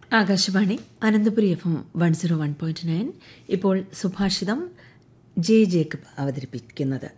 Akashvani Ananthapuri F M one zero one point nine ഇപ്പോൾ സുഭാഷിതം J Jacob അവതരിപ്പിക്കുന്നത്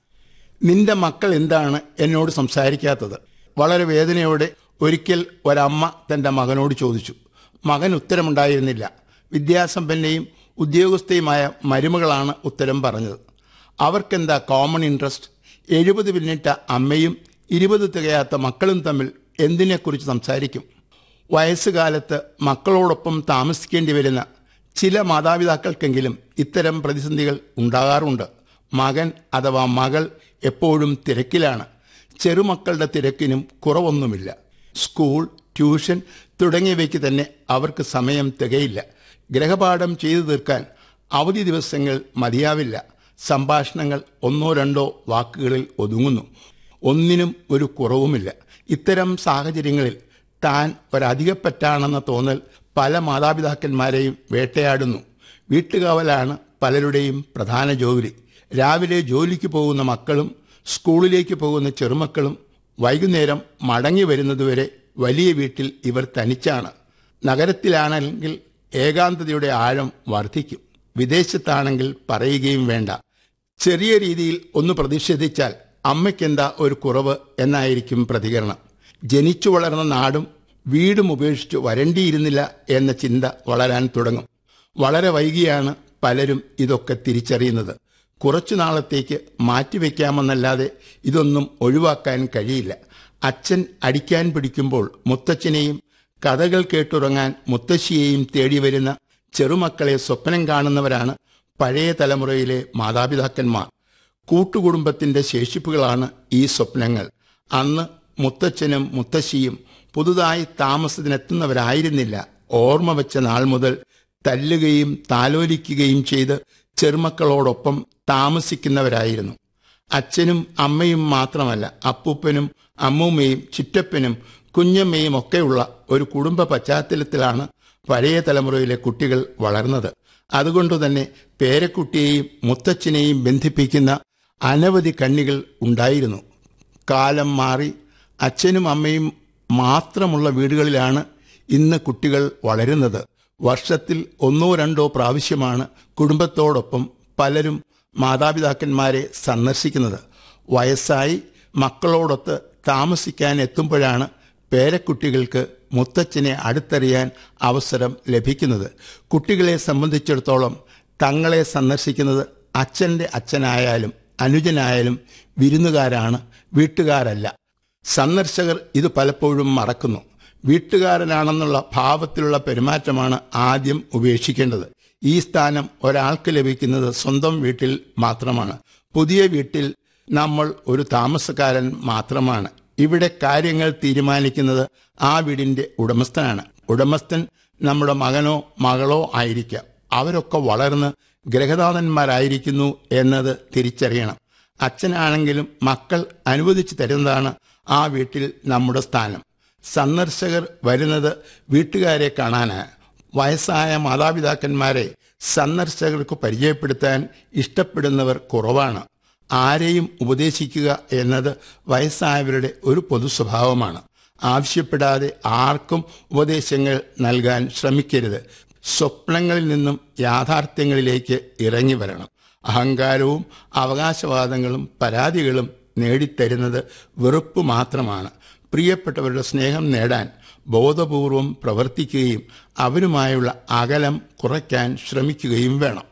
നിന്റെ മക്കൾ എന്താണ് എന്നോട് സംസാരിക്കാത്തത് വളരെ വേദനയോടെ ഒരിക്കൽ ഒരമ്മ തന്റെ മകനോട് ചോദിച്ചു മകൻ ഉത്തരമുണ്ടായിരുന്നില്ല വിദ്യാസമ്പന്നയും ഉദ്യോഗസ്ഥയുമായ മരുമകളാണ് ഉത്തരം പറഞ്ഞത് അവർക്കെന്താ കോമൺ ഇൻട്രസ്റ്റ് എഴുപത് പിന്നിട്ട അമ്മയും ഇരുപത് തികയാത്ത മക്കളും തമ്മിൽ എന്തിനെക്കുറിച്ച് സംസാരിക്കും വയസ്സുകാലത്ത് മക്കളോടൊപ്പം താമസിക്കേണ്ടി വരുന്ന ചില മാതാപിതാക്കൾക്കെങ്കിലും ഇത്തരം പ്രതിസന്ധികൾ ഉണ്ടാകാറുണ്ട് മകൻ അഥവാ മകൾ എപ്പോഴും തിരക്കിലാണ് ചെറുമക്കളുടെ തിരക്കിനും കുറവൊന്നുമില്ല സ്കൂൾ ട്യൂഷൻ തുടങ്ങിയവയ്ക്ക് തന്നെ അവർക്ക് സമയം തികയില്ല ഗ്രഹപാഠം ചെയ്തു തീർക്കാൻ അവധി ദിവസങ്ങൾ മതിയാവില്ല സംഭാഷണങ്ങൾ ഒന്നോ രണ്ടോ വാക്കുകളിൽ ഒതുങ്ങുന്നു ഒന്നിനും ഒരു കുറവുമില്ല ഇത്തരം സാഹചര്യങ്ങളിൽ താൻ ഒരധികപ്പറ്റാണെന്ന തോന്നൽ പല മാതാപിതാക്കന്മാരെയും വേട്ടയാടുന്നു വീട്ടുകാവലാണ് പലരുടെയും പ്രധാന ജോലി രാവിലെ ജോലിക്ക് പോകുന്ന മക്കളും സ്കൂളിലേക്ക് പോകുന്ന ചെറുമക്കളും വൈകുന്നേരം മടങ്ങി വരുന്നതുവരെ വലിയ വീട്ടിൽ ഇവർ തനിച്ചാണ് നഗരത്തിലാണെങ്കിൽ ഏകാന്തതയുടെ ആഴം വർദ്ധിക്കും വിദേശത്താണെങ്കിൽ പറയുകയും വേണ്ട ചെറിയ രീതിയിൽ ഒന്ന് പ്രതിഷേധിച്ചാൽ അമ്മയ്ക്കെന്താ ഒരു കുറവ് എന്നായിരിക്കും പ്രതികരണം ജനിച്ചു വളർന്ന നാടും വീടും ഉപേക്ഷിച്ച് വരണ്ടിയിരുന്നില്ല എന്ന ചിന്ത വളരാൻ തുടങ്ങും വളരെ വൈകിയാണ് പലരും ഇതൊക്കെ തിരിച്ചറിയുന്നത് കുറച്ചു നാളത്തേക്ക് മാറ്റിവെക്കാമെന്നല്ലാതെ ഇതൊന്നും ഒഴിവാക്കാൻ കഴിയില്ല അച്ഛൻ അടിക്കാൻ പിടിക്കുമ്പോൾ മുത്തച്ഛനെയും കഥകൾ കേട്ടുറങ്ങാൻ മുത്തശ്ശിയെയും തേടി വരുന്ന ചെറുമക്കളെ സ്വപ്നം കാണുന്നവരാണ് പഴയ തലമുറയിലെ മാതാപിതാക്കന്മാർ കൂട്ടുകുടുംബത്തിന്റെ ശേഷിപ്പുകളാണ് ഈ സ്വപ്നങ്ങൾ അന്ന് മുത്തച്ഛനും മുത്തശ്ശിയും പുതുതായി താമസത്തിനെത്തുന്നവരായിരുന്നില്ല ഓർമ്മ വെച്ച നാൾ മുതൽ തല്ലുകയും താലോലിക്കുകയും ചെയ്ത് ചെറുമക്കളോടൊപ്പം താമസിക്കുന്നവരായിരുന്നു അച്ഛനും അമ്മയും മാത്രമല്ല അപ്പൂപ്പനും അമ്മൂമ്മയും ചിറ്റപ്പനും കുഞ്ഞമ്മയും ഒക്കെയുള്ള ഒരു കുടുംബ പശ്ചാത്തലത്തിലാണ് പഴയ തലമുറയിലെ കുട്ടികൾ വളർന്നത് അതുകൊണ്ടുതന്നെ പേരക്കുട്ടിയെയും മുത്തച്ഛനെയും ബന്ധിപ്പിക്കുന്ന അനവധി കണ്ണികൾ ഉണ്ടായിരുന്നു കാലം മാറി അച്ഛനും അമ്മയും മാത്രമുള്ള വീടുകളിലാണ് ഇന്ന് കുട്ടികൾ വളരുന്നത് വർഷത്തിൽ ഒന്നോ രണ്ടോ പ്രാവശ്യമാണ് കുടുംബത്തോടൊപ്പം പലരും മാതാപിതാക്കന്മാരെ സന്ദർശിക്കുന്നത് വയസ്സായി മക്കളോടൊത്ത് താമസിക്കാൻ എത്തുമ്പോഴാണ് പേരക്കുട്ടികൾക്ക് മുത്തച്ഛനെ അടുത്തറിയാൻ അവസരം ലഭിക്കുന്നത് കുട്ടികളെ സംബന്ധിച്ചിടത്തോളം തങ്ങളെ സന്ദർശിക്കുന്നത് അച്ഛൻ്റെ അച്ഛനായാലും അനുജനായാലും വിരുന്നുകാരാണ് വീട്ടുകാരല്ല സന്ദർശകർ ഇത് പലപ്പോഴും മറക്കുന്നു വീട്ടുകാരനാണെന്നുള്ള ഭാവത്തിലുള്ള പെരുമാറ്റമാണ് ആദ്യം ഉപേക്ഷിക്കേണ്ടത് ഈ സ്ഥാനം ഒരാൾക്ക് ലഭിക്കുന്നത് സ്വന്തം വീട്ടിൽ മാത്രമാണ് പുതിയ വീട്ടിൽ നമ്മൾ ഒരു താമസക്കാരൻ മാത്രമാണ് ഇവിടെ കാര്യങ്ങൾ തീരുമാനിക്കുന്നത് ആ വീടിന്റെ ഉടമസ്ഥനാണ് ഉടമസ്ഥൻ നമ്മുടെ മകനോ മകളോ ആയിരിക്കാം അവരൊക്കെ വളർന്ന് ഗ്രഹനാഥന്മാരായിരിക്കുന്നു എന്നത് തിരിച്ചറിയണം അച്ഛനാണെങ്കിലും മക്കൾ അനുവദിച്ചു തരുന്നതാണ് ആ വീട്ടിൽ നമ്മുടെ സ്ഥാനം സന്ദർശകർ വരുന്നത് വീട്ടുകാരെ കാണാനാണ് വയസ്സായ മാതാപിതാക്കന്മാരെ സന്ദർശകർക്ക് പരിചയപ്പെടുത്താൻ ഇഷ്ടപ്പെടുന്നവർ കുറവാണ് ആരെയും ഉപദേശിക്കുക എന്നത് വയസ്സായവരുടെ ഒരു പൊതു സ്വഭാവമാണ് ആവശ്യപ്പെടാതെ ആർക്കും ഉപദേശങ്ങൾ നൽകാൻ ശ്രമിക്കരുത് സ്വപ്നങ്ങളിൽ നിന്നും യാഥാർത്ഥ്യങ്ങളിലേക്ക് ഇറങ്ങി വരണം അഹങ്കാരവും അവകാശവാദങ്ങളും പരാതികളും നേടിത്തരുന്നത് വെറുപ്പ് മാത്രമാണ് പ്രിയപ്പെട്ടവരുടെ സ്നേഹം നേടാൻ ബോധപൂർവം പ്രവർത്തിക്കുകയും അവരുമായുള്ള അകലം കുറയ്ക്കാൻ ശ്രമിക്കുകയും വേണം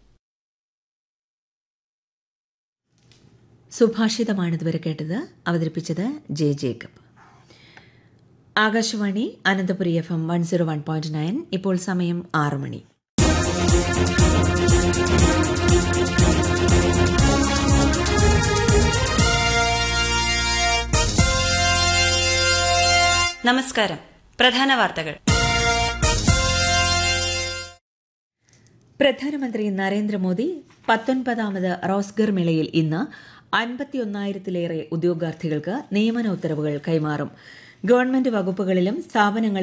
സുഭാഷിതമാണ് ഇതുവരെ കേട്ടത് അവതരിപ്പിച്ചത് J Jacob Akashvani Ananthapuri F M one zero one point nine ഇപ്പോൾ സമയം ആറ് മണി നമസ്കാരം പ്രധാന വാർത്തകൾ പ്രധാനമന്ത്രി നരേന്ദ്രമോദി പത്തൊൻപതാമത് റോസ്ഗർ മേളയിൽ ഇന്ന് അൻപത്തിയൊന്നായിരത്തിലേറെ ഉദ്യോഗാർത്ഥികൾക്ക് നിയമന ഉത്തരവുകൾ കൈമാറും ഗവൺമെന്റ് വകുപ്പുകളിലും സ്ഥാപനങ്ങളിലും